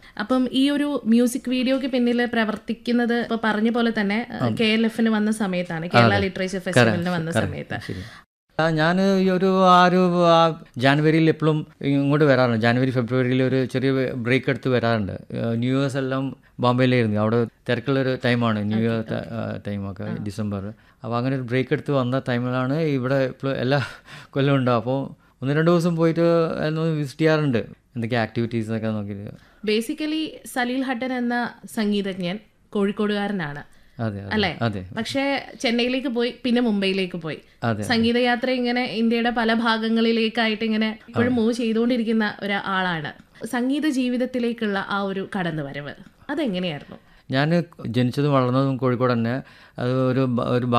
അപ്പം ഈ ഒരു മ്യൂസിക് വീഡിയോക്ക് പിന്നിൽ പ്രവർത്തിക്കുന്നത് ഇപ്പൊ പറഞ്ഞ പോലെ തന്നെ കെ എൽ എഫിന് വന്ന സമയത്താണ് കേരള ലിറ്ററേച്ചർ ഫെസ്റ്റിവലിന് വന്ന സമയത്ത് ശരി ഞാൻ ഈ ഒരു ആ ഒരു ആ ജാനുവരിയിൽ എപ്പോഴും ഇങ്ങോട്ട് വരാറുണ്ട് ജാനുവരി ഫെബ്രുവരിയിൽ ഒരു ചെറിയ ബ്രേക്ക് എടുത്ത് വരാറുണ്ട് ഏഹ് ന്യൂ ഇയേഴ്സ് എല്ലാം ബോംബെയിലായിരുന്നു അവിടെ തിരക്കുള്ളൊരു ടൈമാണ് ന്യൂ ഇയർ ടൈമൊക്കെ ഡിസംബർ അപ്പോൾ അങ്ങനെ ഒരു ബ്രേക്ക് എടുത്ത് വന്ന ടൈമിലാണ് ഇവിടെ ഇപ്പോൾ എല്ലാ കൊല്ലം ഉണ്ടാവും അപ്പോൾ ഒന്ന് രണ്ട് ദിവസം പോയിട്ട് ഒന്ന് വിസിറ്റ് ചെയ്യാറുണ്ട് എന്തൊക്കെ ആക്ടിവിറ്റീസ് ഒക്കെ നോക്കിയിട്ട് ബേസിക്കലി സലീൽ ഹട്ടൻ എന്ന സംഗീതജ്ഞൻ കോഴിക്കോടുകാരനാണ് അതെ അതെ അല്ലേ അതെ പക്ഷേ ചെന്നൈയിലേക്ക് പോയി പിന്നെ മുംബൈയിലേക്ക് പോയി അതെ സംഗീതയാത്ര ഇങ്ങനെ ഇന്ത്യയുടെ പല ഭാഗങ്ങളിലേക്കായിട്ട് ഇങ്ങനെ ഇപ്പോഴും മൂവ് ചെയ്തുകൊണ്ടിരിക്കുന്ന ഒരാളാണ് സംഗീത ജീവിതത്തിലേക്കുള്ള ആ ഒരു കടന്നുവരവ് അതെങ്ങനെയായിരുന്നു ഞാൻ ജനിച്ചതും വളർന്നതും കോഴിക്കോട് തന്നെ അത് ഒരു ബ- ഒരു